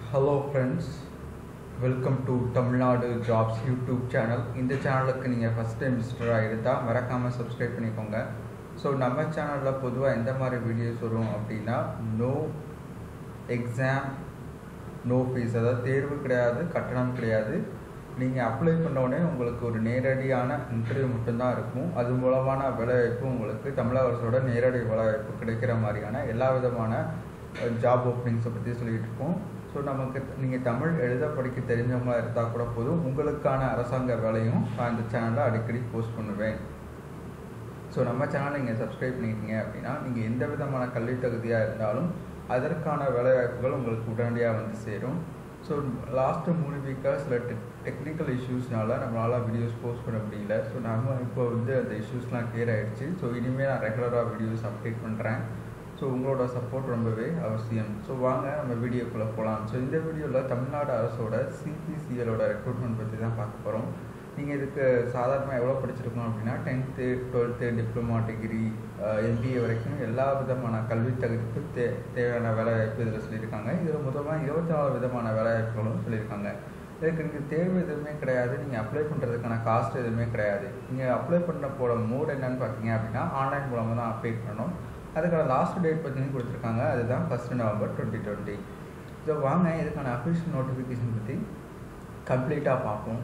hello friends welcome to Tamil Nadu jobs YouTube channel இந்த சேனலுக்கு நீங்கள் ஃபஸ்ட் டைம் விசிட்டராக இருந்தால் மறக்காமல் சப்ஸ்கிரைப் பண்ணிக்கோங்க ஸோ நம்ம சேனலில் பொதுவாக எந்த மாதிரி வீடியோஸ் வரும் அப்படின்னா நோ எக்ஸாம் நோ ஃபீஸ் அதாவது தேர்வு கிடையாது கட்டணம் கிடையாது நீங்கள் அப்ளை பண்ண உடனே உங்களுக்கு ஒரு நேரடியான இன்டர்வியூ மட்டும்தான் இருக்கும் அது மூலமான வேலைவாய்ப்பு உங்களுக்கு தமிழக அரசோட நேரடி வேலைவாய்ப்பு கிடைக்கிற மாதிரியான எல்லா விதமான ஜாப் ஓப்பனிங்ஸை பற்றி சொல்லிகிட்டு இருக்கோம் ஸோ நமக்கு நீங்கள் தமிழ் எழுத படிக்க தெரிஞ்சவங்களா இருந்தால் கூட போதும் உங்களுக்கான அரசாங்க வேலையும் நான் இந்த சேனலில் அடிக்கடி போஸ்ட் பண்ணுவேன் ஸோ நம்ம சேனலை நீங்கள் சப்ஸ்கிரைப் பண்ணிட்டீங்க அப்படின்னா நீங்கள் எந்த விதமான கல்வி தகுதியாக இருந்தாலும் அதற்கான வேலைவாய்ப்புகள் உங்களுக்கு உடனடியாக வந்து சேரும் ஸோ லாஸ்ட்டு மூணு வீக்காக சில டெக் டெக்னிக்கல் இஷ்யூஸ்னால நம்மளால் வீடியோஸ் போஸ்ட் பண்ண முடியல ஸோ நம்ம இப்போ வந்து அந்த இஷ்யூஸ்லாம் கிளியர் ஆகிடுச்சு ஸோ இனிமேல் நான் ரெகுலராக வீடியோஸ் அப்டேட் பண்ணுறேன் ஸோ உங்களோட சப்போர்ட் ரொம்பவே அவசியம் ஸோ வாங்க நம்ம வீடியோக்குள்ளே போகலாம் ஸோ இந்த வீடியோவில் தமிழ்நாடு அரசோட சிபிசிஎலோட ரெக்ரூட்மெண்ட் பற்றி தான் பார்க்க போகிறோம் நீங்கள் இதுக்கு சாதாரணமாக எவ்வளோ படிச்சிருக்கணும் அப்படின்னா tenth twelfth diploma degree MBA வரைக்கும் எல்லா விதமான கல்வி தகுதிக்கு தே தேவையான வேலைவாய்ப்பு இதில் சொல்லியிருக்காங்க இதில் முதல்ல இருபத்தி நாலு விதமான வேலைவாய்ப்புகளும் சொல்லியிருக்காங்க இதுக்கு நீங்கள் தேர்வு எதுவுமே கிடையாது நீங்கள் அப்ளை பண்ணுறதுக்கான காஸ்ட் எதுவுமே கிடையாது நீங்கள் அப்ளை பண்ண போகிற மோட் என்னன்னு பார்த்தீங்க அப்படின்னா ஆன்லைன் மூலமாக தான் அப்ளை பண்ணணும் அதுக்கான லாஸ்ட் டேட் பார்த்தீங்கன்னா கொடுத்துருக்காங்க அதுதான் first November twenty twenty so வாங்க இதுக்கான அஃபிஷியல் நோட்டிஃபிகேஷன் பற்றி கம்ப்ளீட்டாக பார்ப்போம்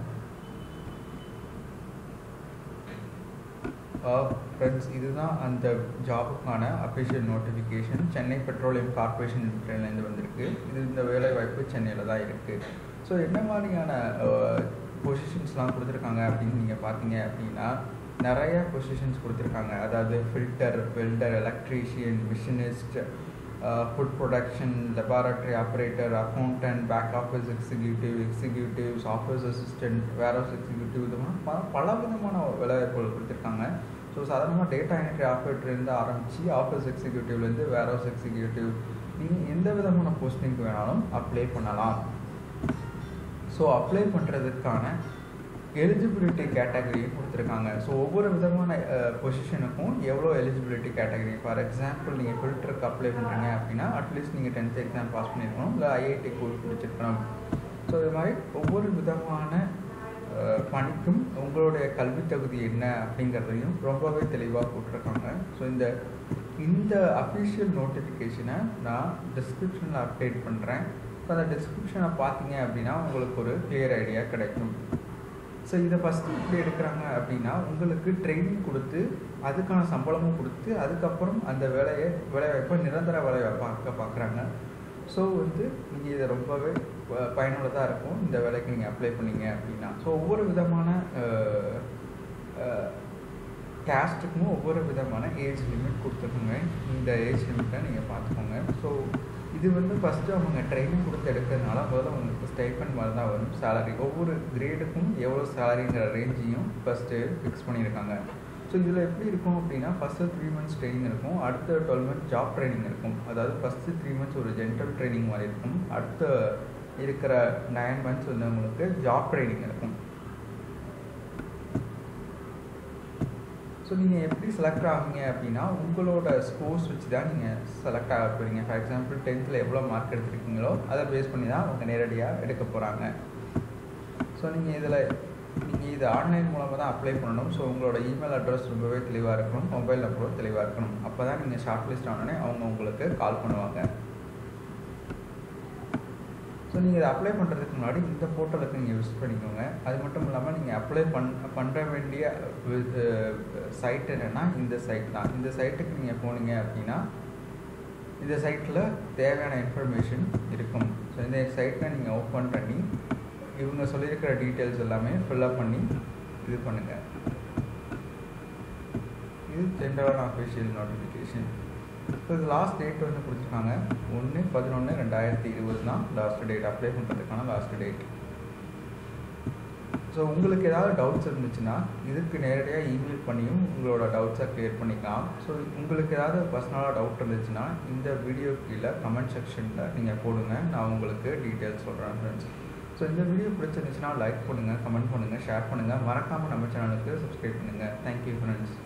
ஃப்ரெண்ட்ஸ் இதுதான் அந்த ஜாபுக்கான official notification Chennai Petroleum Corporation லிமிடெட்லேருந்து வந்திருக்கு இது இந்த வேலைவாய்ப்பு சென்னையில் தான் இருக்குது ஸோ என்ன மாதிரியான பொசிஷன்ஸ்லாம் கொடுத்துருக்காங்க அப்படின்னு நீங்கள் பார்த்தீங்க அப்படின்னா நிறைய பொசிஷன்ஸ் கொடுத்துருக்காங்க அதாவது fitter welder electrician machinist food production laboratory operator accountant back office executive executives office assistant warehouse executive இது மாதிரி பல விதமான வேலைவாய்ப்புகள் கொடுத்துருக்காங்க ஸோ சாதாரணமாக டேட்டா என்ட்ரி ஆப்ரேட்டர்லேருந்து ஆரம்பித்து ஆஃபீஸ் எக்ஸிக்யூட்டிவ்லேருந்து வேர் ஹவுஸ் எக்ஸிக்யூட்டிவ் நீங்கள் எந்த விதமான போஸ்டிங்க்கு வேணாலும் அப்ளை பண்ணலாம் ஸோ அப்ளை பண்ணுறதுக்கான எலிஜிபிலிட்டி கேட்டகரியும் கொடுத்துருக்காங்க ஸோ ஒவ்வொரு விதமான பொசிஷனுக்கும் எவ்வளோ எலிஜிபிலிட்டி கேட்டகரி ஃபார் எக்ஸாம்பிள் நீங்கள் ஃபில்டருக்கு அப்ளை பண்ணுறீங்க அப்படின்னா அட்லீஸ்ட் நீங்கள் டென்த் எக்ஸாம் பாஸ் பண்ணியிருக்கணும் இல்லை ஐஐடி கோர்ஸ் முடிச்சிருக்கணும் ஸோ இது மாதிரி ஒவ்வொரு விதமான பணிக்கும் உங்களுடைய கல்வி தகுதி என்ன அப்படிங்கிறதையும் ரொம்பவே தெளிவாக போட்டிருக்காங்க ஸோ இந்த இந்த அஃபிஷியல் நோட்டிஃபிகேஷனை நான் டிஸ்கிரிப்ஷனில் அப்டேட் பண்ணுறேன் ஸோ அந்த டிஸ்கிரிப்ஷனை பார்த்தீங்க அப்படின்னா உங்களுக்கு ஒரு கிளியர் ஐடியா கிடைக்கும் ஸோ இதை ஃபஸ்ட்டு எப்படி எடுக்கிறாங்க அப்படின்னா உங்களுக்கு ட்ரைனிங் கொடுத்து அதுக்கான சம்பளமும் கொடுத்து அதுக்கப்புறம் அந்த வேலையை வேலைவாய்ப்பை நிரந்தர வேலைவாய்ப்பாக பார்க்குறாங்க ஸோ வந்து நீங்கள் இதை ரொம்பவே பயனுள்ளதாக இருக்கும் இந்த வேலைக்கு நீங்கள் அப்ளை பண்ணீங்க அப்படின்னா ஸோ ஒவ்வொரு விதமான கேஸ்ட்டுக்கும் ஒவ்வொரு விதமான ஏஜ் லிமிட் கொடுத்துருக்குங்க இந்த ஏஜ் லிமிட்டை நீங்கள் பார்த்துக்கோங்க ஸோ இது வந்து ஃபஸ்ட்டு அவங்க ட்ரைனிங் கொடுத்து எடுக்கிறதுனால முதல்ல உங்களுக்கு ஸ்டைப்பன் மாதிரி தான் வரும் சேலரி ஒவ்வொரு கிரேடுக்கும் எவ்வளோ சேலரிங்கிற ரேஞ்சையும் ஃபஸ்ட்டு ஃபிக்ஸ் பண்ணியிருக்காங்க ஸோ இதில் எப்படி இருக்கும் அப்படின்னா ஃபஸ்ட்டு த்ரீ மந்த்ஸ் ட்ரைனிங் இருக்கும் அடுத்த டுவெல் மந்த்ஸ் ஜாப் ட்ரைனிங் இருக்கும் அதாவது ஃபஸ்ட்டு த்ரீ மந்த்ஸ் ஒரு ஜென்ரல் ட்ரைனிங் மாதிரி இருக்கும் அடுத்த இருக்கிற நைன் மந்த்ஸ் வந்து உங்களுக்கு ஜாப் ட்ரைனிங் இருக்கும் ஸோ நீங்கள் எப்படி செலக்ட் ஆகுங்க அப்படின்னா உங்களோட ஸ்கோர்ஸ் வச்சு தான் நீங்கள் செலக்ட் ஆக போகிறீங்க ஃபார் எக்ஸாம்பிள் டென்த்தில் எவ்வளோ மார்க் எடுத்துருக்கீங்களோ அதை பேஸ் பண்ணி தான் அவங்க நேரடியாக எடுக்க போகிறாங்க ஸோ நீங்கள் இதில் நீங்கள் இது ஆன்லைன் மூலமாக தான் அப்ளை பண்ணணும் ஸோ உங்களோட இமெயில் அட்ரஸ் ரொம்பவே தெளிவாக இருக்கணும் மொபைல் நம்பரும் தெளிவாக இருக்கணும் அப்போ தான் நீங்கள் ஷார்ட் லிஸ்ட் ஆனோடனே அவங்க உங்களுக்கு கால் பண்ணுவாங்க ஸோ நீங்கள் இதை அப்ளை பண்ணுறதுக்கு முன்னாடி இந்த போர்ட்டலுக்கு நீங்கள் விசிட் பண்ணிக்கோங்க அது மட்டும் இல்லாமல் நீங்கள் அப்ளை பண் பண்ணுற வேண்டிய சைட் என்னென்னா இந்த சைட் தான் இந்த சைட்டுக்கு நீங்கள் போனீங்க அப்படின்னா இந்த சைட்டில் தேவையான இன்ஃபர்மேஷன் இருக்கும் ஸோ இந்த சைட்டை நீங்கள் ஓப்பன் பண்ணி இவங்க சொல்லியிருக்கிற டீட்டெயில்ஸ் எல்லாமே ஃபில்அப் பண்ணி இது பண்ணுங்கள் இது ஜென்ரலான அஃபிஷியல் நோட்டிஃபிகேஷன் ஸோ இது லாஸ்ட் டேட் வந்து கொடுத்துருக்காங்க ஒன்று பதினொன்று ரெண்டாயிரத்தி இருபது தான் லாஸ்ட் டேட் அப்ளை பண்ணுறதுக்கான லாஸ்ட் டேட் ஸோ உங்களுக்கு ஏதாவது டவுட்ஸ் இருந்துச்சுன்னா இதுக்கு நேரடியாக இமெயில் பண்ணியும் உங்களோட டவுட்ஸை க்ளியர் பண்ணிக்கலாம் ஸோ உங்களுக்கு ஏதாவது பர்சனலாக டவுட் இருந்துச்சுன்னா இந்த வீடியோ கீழே கமெண்ட் செக்ஷனில் நீங்கள் போடுங்க நான் உங்களுக்கு டீட்டெயில்ஸ் சொல்கிறேன் ஃப்ரெண்ட்ஸ் ஸோ இந்த வீடியோ பிடிச்சிருந்துச்சுன்னா லைக் பண்ணுங்கள் கமெண்ட் பண்ணுங்கள் ஷேர் பண்ணுங்கள் மறக்காமல் நம்ம சேனலுக்கு சப்ஸ்கிரைப் பண்ணுங்கள் தேங்க்யூ ஃப்ரெண்ட்ஸ்